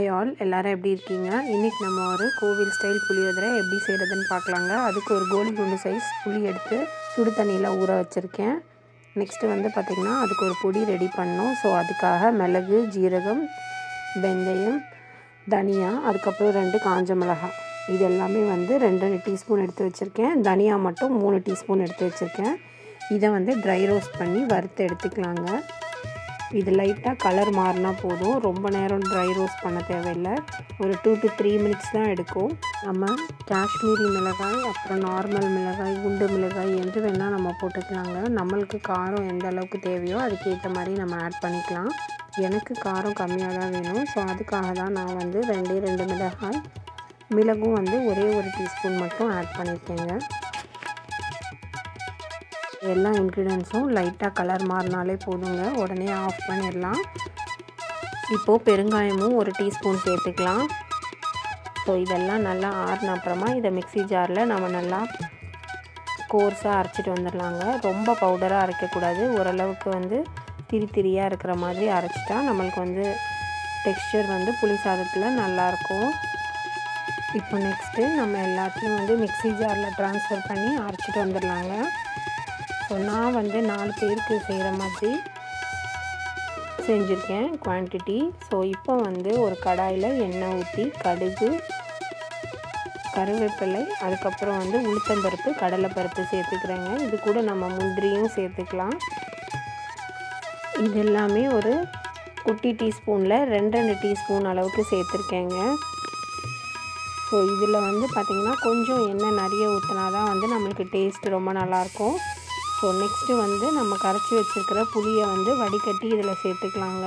all எல்லாரும் எப்படி இருக்கீங்க இன்றைக்கி நம்ம ஒரு கோவில் ஸ்டைல் புளியோதரை எப்படி செய்கிறதுன்னு பார்க்கலாங்க அதுக்கு ஒரு கோலி குண்டு சைஸ் புளி எடுத்து சுடு தண்ணியில் ஊற வச்சுருக்கேன் நெக்ஸ்ட்டு வந்து பார்த்திங்கன்னா அதுக்கு ஒரு பொடி ரெடி பண்ணோம் ஸோ அதுக்காக மிளகு ஜீரகம் வெந்தயம் தனியா அதுக்கப்புறம் ரெண்டு காஞ்ச மிளகாய் இது எல்லாமே வந்து ரெண்டு ரெண்டு டீஸ்பூன் எடுத்து வச்சுருக்கேன் தனியா மட்டும் மூணு டீஸ்பூன் எடுத்து வச்சுருக்கேன் இதை வந்து ட்ரை ரோஸ்ட் பண்ணி வறுத்து எடுத்துக்கலாங்க இது லைட்டாக கலர் மாறினா போதும் ரொம்ப நேரம் ட்ரை ரோஸ்ட் பண்ண தேவையில்லை ஒரு டூ டு த்ரீ மினிட்ஸ் தான் எடுக்கும் நம்ம காஷ்மீரி மிளகாய் அப்புறம் நார்மல் மிளகாய் குண்டு மிளகாய் என்று வேணால் நம்ம போட்டுக்கலாங்க நம்மளுக்கு காரம் எந்த அளவுக்கு தேவையோ அதுக்கேற்ற மாதிரி நம்ம ஆட் பண்ணிக்கலாம் எனக்கு காரம் கம்மியாக தான் வேணும் ஸோ அதுக்காக தான் நான் வந்து ரெண்டே ரெண்டு மிளகாய் மிளகும் வந்து ஒரே ஒரு டீஸ்பூன் மட்டும் ஆட் பண்ணியிருக்கேங்க எல்லா இன்க்ரீடியன்ஸும் லைட்டாக கலர் மாறினாலே போதுங்க உடனே ஆஃப் பண்ணிடலாம் இப்போது பெருங்காயமும் ஒரு டீஸ்பூன் சேர்த்துக்கலாம் ஸோ இதெல்லாம் நல்லா ஆறின அப்புறமா இதை மிக்ஸி ஜாரில் நம்ம நல்லா கோர்ஸாக அரைச்சிட்டு வந்துடலாங்க ரொம்ப பவுடராக அரைக்கக்கூடாது ஓரளவுக்கு வந்து திரி திரியாக இருக்கிற மாதிரி அரைச்சிட்டா நம்மளுக்கு வந்து டெக்ஸ்டர் வந்து புளி சாதத்தில் நல்லாயிருக்கும் இப்போ நெக்ஸ்ட்டு நம்ம எல்லாத்தையும் வந்து மிக்ஸி ஜாரில் ட்ரான்ஸ்ஃபர் பண்ணி அரைச்சிட்டு வந்துடலாங்க ஸோ நான் வந்து நாலு பேருக்கு செய்கிற மாதிரி செஞ்சுருக்கேன் குவான்டிட்டி ஸோ இப்போ வந்து ஒரு கடாயில் எண்ணெய் ஊற்றி கடுகு கருவேப்பிலை அதுக்கப்புறம் வந்து உளுத்தம்பருப்பு கடலைப்பருப்பு சேர்த்துக்கிறேங்க இது கூட நம்ம முந்திரியும் சேர்த்துக்கலாம் இது எல்லாமே ஒரு குட்டி டீஸ்பூனில் ரெண்டு ரெண்டு டீஸ்பூன் அளவுக்கு சேர்த்துருக்கேங்க ஸோ இதில் வந்து பார்த்திங்கன்னா கொஞ்சம் எண்ணெய் நிறைய ஊற்றினா தான் வந்து நம்மளுக்கு டேஸ்ட் ரொம்ப நல்லாயிருக்கும் ஸோ நெக்ஸ்ட்டு வந்து நம்ம கரைச்சி வச்சுருக்கிற புளியை வந்து வடிகட்டி இதில் சேர்த்துக்கலாங்க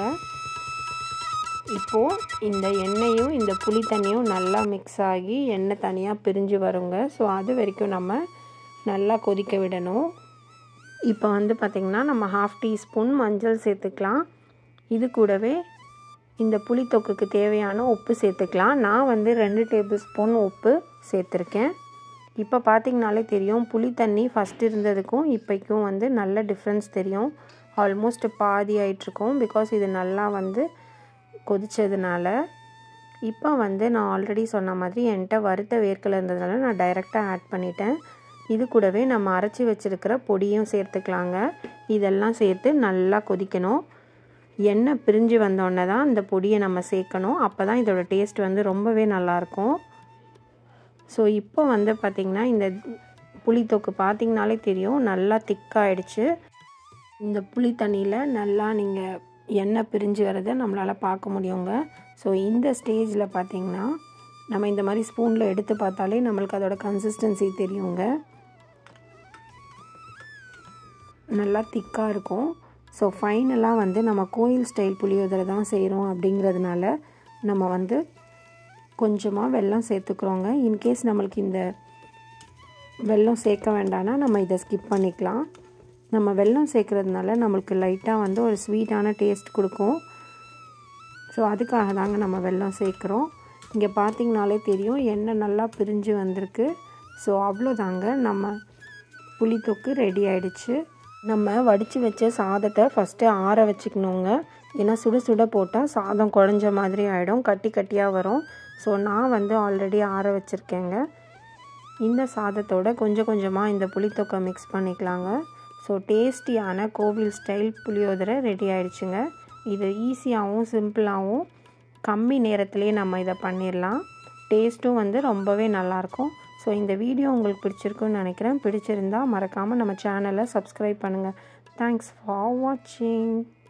இப்போது இந்த எண்ணெயும் இந்த புளி தண்ணியும் நல்லா மிக்ஸ் ஆகி எண்ணெய் தனியாக பிரிஞ்சு வருங்க ஸோ அது வரைக்கும் நம்ம நல்லா கொதிக்க விடணும் இப்போ வந்து பார்த்திங்கன்னா நம்ம ஹாஃப் டீஸ்பூன் மஞ்சள் சேர்த்துக்கலாம் இது கூடவே இந்த புளித்தொக்குக்கு தேவையான உப்பு சேர்த்துக்கலாம் நான் வந்து ரெண்டு டேபிள் ஸ்பூன் உப்பு சேர்த்துருக்கேன் இப்போ பார்த்திங்கனாலே தெரியும் புளி தண்ணி ஃபஸ்ட் இருந்ததுக்கும் இப்போக்கும் வந்து நல்ல டிஃப்ரென்ஸ் தெரியும் ஆல்மோஸ்ட் பாதி ஆகிட்ருக்கோம் பிகாஸ் இது நல்லா வந்து கொதித்ததுனால இப்போ வந்து நான் ஆல்ரெடி சொன்ன மாதிரி என்கிட்ட வறுத்த வேர்க்கலை இருந்ததுனால நான் டைரெக்டாக ஆட் பண்ணிட்டேன் இது கூடவே நம்ம அரைச்சி வச்சுருக்கிற பொடியும் சேர்த்துக்கலாங்க இதெல்லாம் சேர்த்து நல்லா கொதிக்கணும் எண்ணெய் பிரிஞ்சு வந்தோடனே தான் இந்த பொடியை நம்ம சேர்க்கணும் அப்போ தான் இதோட டேஸ்ட் வந்து ரொம்பவே நல்லாயிருக்கும் ஸோ இப்போ வந்து பார்த்திங்கன்னா இந்த புளித்தொக்கு பார்த்திங்கனாலே தெரியும் நல்லா திக்காயிடுச்சு இந்த புளி தண்ணியில் நல்லா நீங்கள் எண்ணெய் பிரிஞ்சு வரதை நம்மளால் பார்க்க முடியுங்க ஸோ இந்த ஸ்டேஜில் பார்த்திங்கன்னா நம்ம இந்த மாதிரி ஸ்பூனில் எடுத்து பார்த்தாலே நம்மளுக்கு அதோட கன்சிஸ்டன்சி தெரியுங்க நல்லா திக்காக இருக்கும் ஸோ ஃபைனலாக வந்து நம்ம கோயில் ஸ்டைல் புளியோதரை தான் செய்கிறோம் அப்படிங்கிறதுனால நம்ம வந்து கொஞ்சமாக வெல்லம் சேர்த்துக்கிறோங்க இன்கேஸ் நம்மளுக்கு இந்த வெல்லம் சேர்க்க வேண்டாம்னா நம்ம இதை ஸ்கிப் பண்ணிக்கலாம் நம்ம வெல்லம் சேர்க்குறதுனால நம்மளுக்கு லைட்டாக வந்து ஒரு ஸ்வீட்டான டேஸ்ட் கொடுக்கும் ஸோ அதுக்காக தாங்க நம்ம வெல்லம் சேர்க்குறோம் இங்கே பார்த்திங்கனாலே தெரியும் எண்ணெய் நல்லா பிரிஞ்சு வந்திருக்கு ஸோ அவ்வளோதாங்க நம்ம புளித்தொக்கு ரெடி ஆயிடுச்சு நம்ம வடித்து வச்ச சாதத்தை ஃபஸ்ட்டு ஆற வச்சுக்கணுங்க ஏன்னா சுட சுட போட்டால் சாதம் குழஞ்ச மாதிரி ஆகிடும் கட்டி கட்டியாக வரும் ஸோ நான் வந்து ஆல்ரெடி ஆற வச்சுருக்கேங்க இந்த சாதத்தோட கொஞ்சம் கொஞ்சமாக இந்த புளித்தொக்கை மிக்ஸ் பண்ணிக்கலாங்க ஸோ டேஸ்டியான கோவில் ஸ்டைல் புளியோதரை ரெடி ஆயிடுச்சுங்க இது ஈஸியாகவும் சிம்பிளாகவும் கம்மி நேரத்துலேயே நம்ம இதை பண்ணிடலாம் டேஸ்ட்டும் வந்து ரொம்பவே நல்லாயிருக்கும் ஸோ இந்த வீடியோ உங்களுக்கு பிடிச்சிருக்குன்னு நினைக்கிறேன் பிடிச்சிருந்தா மறக்காமல் நம்ம சேனலை சப்ஸ்கிரைப் பண்ணுங்கள் தேங்க்ஸ் ஃபார் வாட்சிங்